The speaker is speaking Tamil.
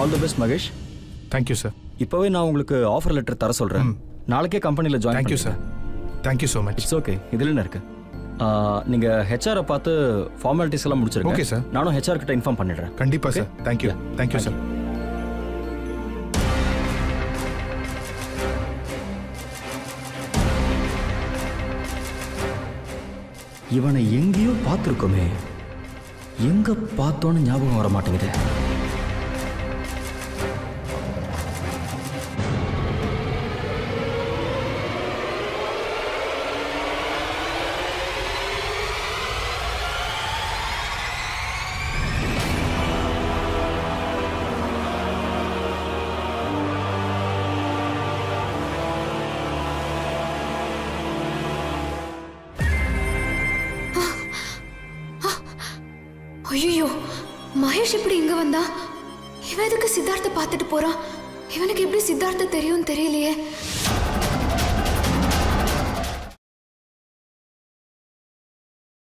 All the best Mahesh thank you sir இப்போவே நான் உங்களுக்கு ஆஃபர் லெட்டர் தர சொல்கிறேன் நாளைக்கே கம்பெனியில் join thank you sir thank you so much it's okay இதில் என்ன இருக்கு நீங்கள் ஹெச்ஆரை பார்த்து ஃபார்மாலிட்டிஸ் எல்லாம் முடிச்சிருங்க Okay, sir. நானும் ஹெச்ஆர் கிட்ட இன்ஃபார்ம் பண்ணிடுறேன் கண்டிப்பாக சார் தேங்க்யூ தேங்க்யூ சார் இவனை எங்கேயோ பார்த்துருக்கோமே எங்க பார்த்தோன்னு ஞாபகம் வர மாட்டேங்குது ஐயோ மகேஷ் இப்படி இங்க வந்தா இவன் எதுக்கு சித்தார்த்த பார்த்துட்டு போறான் இவனுக்கு எப்படி சித்தார்த்த தெரியும் தெரியலையே